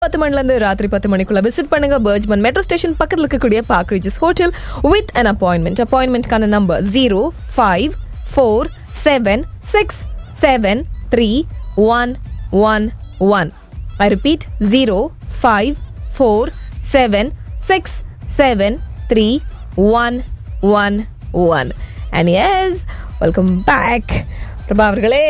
பத்து மணில இருந்து ராத்திரி பத்து மணிக்குள்ள விசிட் பண்ணுங்க பர்ஜ்மன் மெட்ரோ ஸ்டேஷன் பக்கத்துல இருக்கக்கூடிய park Regis hotel with an appointment அப்பாயின்மெண்ட்கான number zero five four seven six seven three one one one I repeat zero five four seven six seven three one one one and yes welcome back Prabha அவர்களே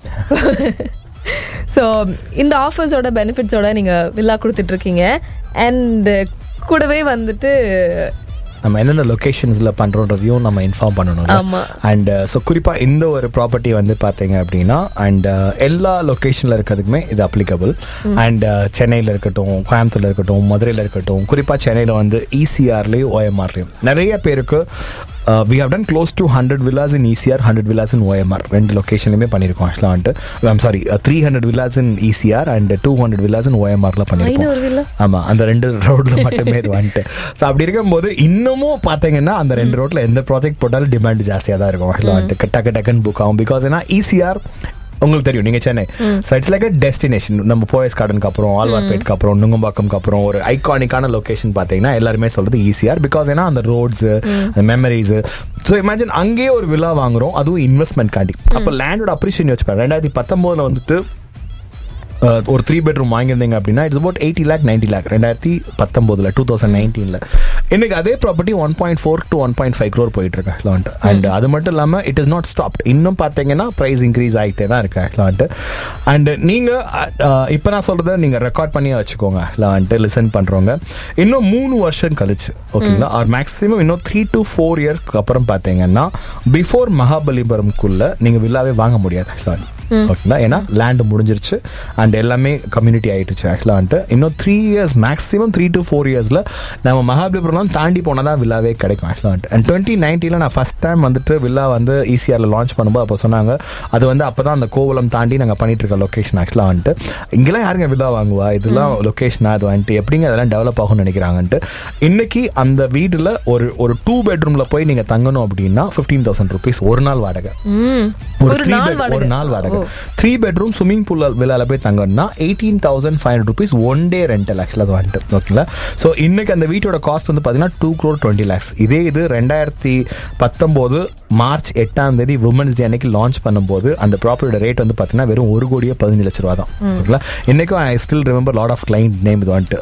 so இந்த ஆஃபர்ஸோட பெனிஃபிட்ஸோட நீங்கள் villa கொடுத்துட்டு இருக்கீங்க and கூடவே வந்துட்டு நம்ம என்னென்ன லொகேஷன்ஸ்ல பண்றோன்றதையும் நம்ம இன்ஃபார்ம் பண்ணணும் ஆமா. அண்ட் ஸோ குறிப்பா இந்த ஒரு ப்ராப்பர்ட்டி வந்து பாத்தீங்க அப்படின்னா அண்ட் எல்லா லொகேஷன்ல இருக்கிறதுக்குமே இது அப்ளிகபிள் அண்ட் சென்னையில இருக்கட்டும் கோயம்புத்தூர்ல இருக்கட்டும் மதுரையில இருக்கட்டும் குறிப்பா சென்னையில வந்து இசிஆர்லயும் ஓஎம்ஆர்லயும் நிறைய பேருக்கு we have done close to hundred villas in ECR hundred villas in OMR ரெண்டு லொகேஷன்லையுமே பண்ணியிருக்கோம் ஆக்சுவலாக வந்துட்டு I'm sorry three hundred villas in ECR and two hundred villas in ஓஎம்ஆர்ல ஐநூறு பண்ணியிருக்கோம் villa? ஆமா அந்த ரெண்டு ரோட்ல மட்டுமே இது வந்துட்டு ஸோ அப்படி இருக்கும்போது இன்னமும் பாத்தீங்கன்னா அந்த ரெண்டு ரோட்ல எந்த ப்ராஜெக்ட் போட்டாலும் டிமாண்ட் ஜாஸ்தியா தான் இருக்கும் actually வந்துட்டு டக்கு டக்குன்னு புக் ஆகும் பிகாஸ் ஏன்னா ஈஸியார் உங்களுக்கு தெரியும் நீங்க Chennai so it's like a destination நம்ம போயஸ் கார்டனுக்கு அப்புறம் ஆழ்வார்பேட்டுக்கு அப்புறம் நுங்கம்பாக்கம்க்கு அப்புறம் ஒரு ஐகானிக்கான லொகேஷன் பாத்தீங்கன்னா எல்லாருமே சொல்றது ஈஸியார் பிகாஸ் ஏன்னா அந்த ரோட்ஸ் மெமரிஸ் ஸோ இமேஜின் அங்கேயே ஒரு விழா வாங்குறோம் அதுவும் இன்வெஸ்ட்மெண்ட் காண்டி அப்போ லேண்டோட அப்ரிஷியேஷன் வச்சுப்பாரு ரெண்டாயிரத்தி பத்தொன்பதுல வந்துட்டு அஹ், ஒரு த்ரீ பெட்ரூம் வாங்கியிருந்தீங்க அப்படின்னா it's about eighty lakh ninety lakh ரெண்டாயிரத்தி பத்தொம்போதுல டூ தௌசண்ட் நைன்டீன்ல இன்னைக்கு அதே property one point four to one point five crore போயிட்டு இருக்கு ஆக்சுவலாக வந்துட்டு அண்ட் அது மட்டும் இல்லாமல் இட் இஸ் நாட் ஸ்டாப்ட் இன்னும் பார்த்தீங்கன்னா ப்ரைஸ் இன்க்ரீஸ் ஆகிட்டே தான் இருக்கு ஆக்சுவலாக வந்துட்டு அண்ட் நீங்கள் இப்போ நான் சொல்கிறத நீங்கள் ரெக்கார்ட் பண்ணி வச்சுக்கோங்க இல்லை வந்துட்டு லிசன் பண்ணுறவங்க இன்னும் மூணு வருஷம் கழிச்சு ஓகேங்களா ஆர் மேக்ஸிமம் இன்னும் த்ரீ டு ஃபோர் இயர்க்கு அப்புறம் பார்த்தீங்கன்னா பிஃபோர் மகாபலிபுரம்குள்ள நீங்கள் வில்லாவே வாங்க முடியாது ஆக்சுவலாக ஓகேங்களா ஏன்னா லேண்ட் முடிஞ்சிருச்சு அண்ட் எல்லாமே கம்யூனிட்டி ஆயிடுச்சு ஆக்சுவலாக வந்துட்டு இன்னும் three years maximum three to four இயர்ஸில் நம்ம மகாபலிபுரம் தாண்டி போனால் தான் வில்லாவே கிடைக்கும் ஆக்சுவலாக வந்துட்டு அண்ட் டுவெண்ட்டி நைன்ட்டியில் நான் ஃபஸ்ட் டைம் வந்துட்டு வில்லா வந்து ஈசிஆரில் லான்ச் பண்ணும்போது அப்போ சொன்னாங்க அது வந்து அப்போ தான் அந்த கோவலம் தாண்டி நாங்கள் பண்ணிட்டு இருக்க லொக்கேஷன் ஆக்சுவலாக வந்துட்டு இங்கெல்லாம் யாருங்க வில்லா வாங்குவா இதெல்லாம் லொக்கேஷனா அது வந்துட்டு எப்படிங்க அதெல்லாம் டெவலப் ஆகும்னு நினைக்கிறாங்கன்ட்டு இன்னைக்கு அந்த வீட்டில் ஒரு ஒரு டூ பெட்ரூமில் போய் நீங்கள் தங்கணும் அப்படின்னா ஃபிஃப்டீன் தௌசண்ட் ருபீஸ் ஒரு நாள் வாடகை ம், ஒரு ஒரு த்ரீ நாள் பெட் வாடகை. ஒரு நாள் வாடகை ஓ. த்ரீ பெட்ரூம் ஸ்விம்மிங் பூல் விழால போய் தங்கன்னா eighteen thousand five hundred rupees one day rental ஆக்சுவலாக அது வந்துட்டு ஓகேங்களா ஸோ இன்னைக்கு அந்த வீட்டோட காஸ்ட் வந்து பார்த்தீங்கன்னா டூ க்ரோர் டுவெண்ட்டி லேக்ஸ் இதே இது ரெண்டாயிரத்தி பத்தொம்போது மார்ச் எட்டாம் தேதி உமன்ஸ் டே அன்னைக்கு லான்ச் பண்ணும்போது அந்த ப்ராப்பர்ட்டியோட ரேட் வந்து பார்த்தீங்கன்னா வெறும் ஒரு கோடியே பதினஞ்சு லட்ச ரூபா தான் ஓகேங்களா இன்னைக்கும் I still remember lot of client name இது வந்துட்டு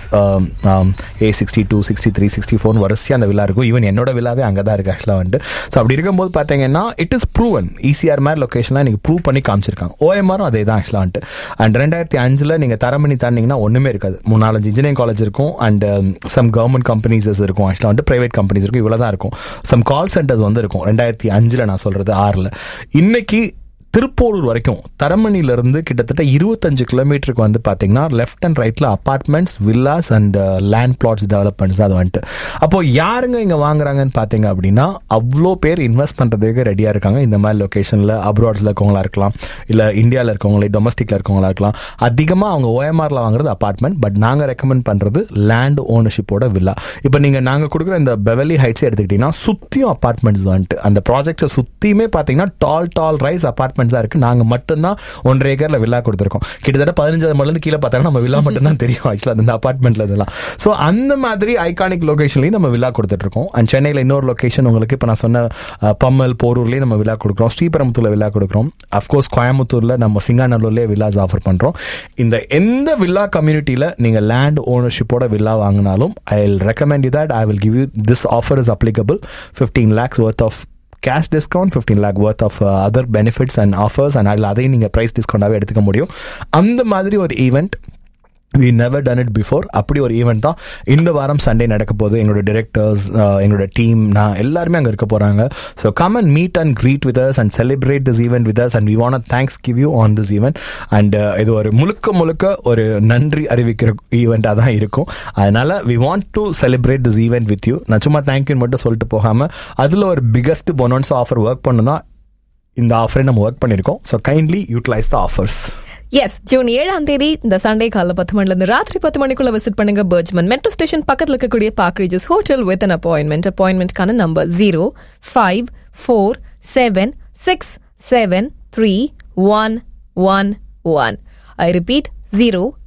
A sixty two sixty three sixty four வரிசையாக அந்த விழா இருக்கும் ஈவன் என்னோட விழாவே அங்கே தான் இருக்கு ஆக்சுவலாக வந்துட்டு ஸோ அப்படி இருக்கும்போது பார்த்தீங்கன்னா இட் இஸ் ப்ரூவன் ஈசிஆர் மாதிரி லொக்கேஷன்லாம் நீங்கள் ப்ரூவ் பண்ணி காமிச்சிருக்காங்க ஓஎம்ஆரும் அதே தான் ஆக்சுவலாக வந்துட்டு அண்ட் ரெண்டாயிரத்தி அஞ்சில் நீங்கள் தரமணி தாண்டிங்கன்னா ஒன்றுமே இருக்காது மூணு நாலஞ்சு இன்ஜினியரிங் காலேஜ் இருக்கும் அண்ட் சம் கவர்மெண்ட் கம்பெனிஸஸ் இருக்கும் ஆக்சுவலாக வந்துட்டு பிரைவேட் கம்பெனிஸ் இருக்கும் இவ்வளோ தான் இருக்கும் சம் கால் சென்டர்ஸ் வந்து இருக்கும் ரெண்டாயிரத்தி அஞ்சில் நான் சொல்கிறது ஆறில் இன்னைக்கு திருப்போரூர் வரைக்கும் தரமணில இருந்து கிட்டத்தட்ட இருபத்தஞ்சு கிலோமீட்டருக்கு வந்து பாத்தீங்கன்னா லெஃப்ட் அண்ட் ரைட்ல apartments villas and land plots developments தான் அது வந்துட்டு அப்போ யாருங்க இங்க வாங்குறாங்கன்னு பாத்தீங்க அப்படின்னா அவ்வளோ பேர் இன்வெஸ்ட் பண்றதுக்கு ரெடியா இருக்காங்க இந்த மாதிரி லொகேஷன்ல அப்ராட்ஸ்ல இருக்கவங்களா இருக்கலாம் இல்ல இந்தியால இருக்கவங்களே டொமஸ்டிக்ல இருக்கவங்களா இருக்கலாம் அதிகமா அவங்க ஓஎம்ஆர்ல வாங்குறது அபார்ட்மெண்ட் பட் நாங்க ரெக்கமெண்ட் பண்றது லேண்ட் ஓனர்ஷிப்போட வில்லா இப்போ நீங்க நாங்க கொடுக்குற இந்த பெவலி ஹைட்ஸ் எடுத்துக்கிட்டீங்கன்னா சுத்தியும் அபார்ட்மெண்ட்ஸ் வந்துட்டு அந்த ப்ராஜெக்ட்ஸை சுத்தியுமே பாத்தீங்கன்னா டால் டால் ரைஸ் அபார்ட்மெண்ட்ஸா இருக்கு நாங்க மட்டும்தான் ஒன்றரை ஏக்கர்ல வில்லா கொடுத்துருக்கோம் கிட்டத்தட்ட பதினஞ்சாவது மடல இருந்து கீழே பார்த்தாங்கன்னா நம்ம வில்லா மட்டும் தான் தெரியும் ஆக்சுவலா அந்த அபார்ட்மெண்ட்ல இதெல்லாம் ஸோ அந்த மாதிரி ஐகானிக் லொகேஷன்லயும் நம்ம வில்லா கொடுத்துட்டு இருக்கோம் அண்ட் சென்னையில இன்னொரு லொகேஷன் உங்களுக்கு இப்போ நான் சொன்ன அஹ், பம்மல் போரூர்லயும் நம்ம வில்லா கொடுக்குறோம் ஸ்ரீபெரும்புத்தூர்ல வில்லா கொடுக்குறோம் அஃப்கோர்ஸ் கோயம்புத்தூர்ல நம்ம சிங்காநல்லூர்லயே வில்லாஸ் ஆஃபர் பண்றோம் இந்த எந்த வில்லா கம்யூனிட்டியில நீங்க லேண்ட் ஓனர்ஷிப்போட வில்லா வாங்கினாலும் I will recommend you that I will give you this offer is applicable fifteen lakhs worth of cash discount fifteen lakh worth of other benefits and offers and அதில் அதையும் நீங்கள் price டிஸ்கவுண்டாகவே எடுத்துக்க முடியும் அந்த மாதிரி ஒரு event we never done it before அப்படி ஒரு ஈவெண்ட் தான் இந்த வாரம் சண்டே நடக்க போகுது எங்களோட டிரெக்டர்ஸ் எங்களோட டீம் நான் எல்லாருமே அங்கே இருக்க போகிறாங்க so come and meet and greet with us and celebrate this event with us and we want thanks give you on this event and இது ஒரு முழுக்க முழுக்க ஒரு நன்றி அறிவிக்கிற ஈவெண்ட்டாக தான் இருக்கும் அதனால we want to celebrate this event with you நான் சும்மா தேங்க்யூன்னு மட்டும் சொல்லிட்டு போகாமல் அதில் ஒரு பிகஸ்ட் பொனோன்ஸ் ஆஃபர் ஒர்க் பண்ணுனா இந்த ஆஃபரை நம்ம ஒர்க் பண்ணியிருக்கோம் so kindly utilise the offers as June ஏழாம் தேதி இந்த சண்டே காலைல பத்து மணில இருந்து ராத்திரி பத்து மணிக்குள்ள விசிட் பண்ணுங்க பர்ஜ்மன் மெட்ரோ ஸ்டேஷன் பக்கத்துல இருக்கக்கூடிய Park Regis hotel with an appointment அப்பாயின்மெண்ட்கான number zero five four seven six seven three one one one I repeat zero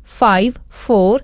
five four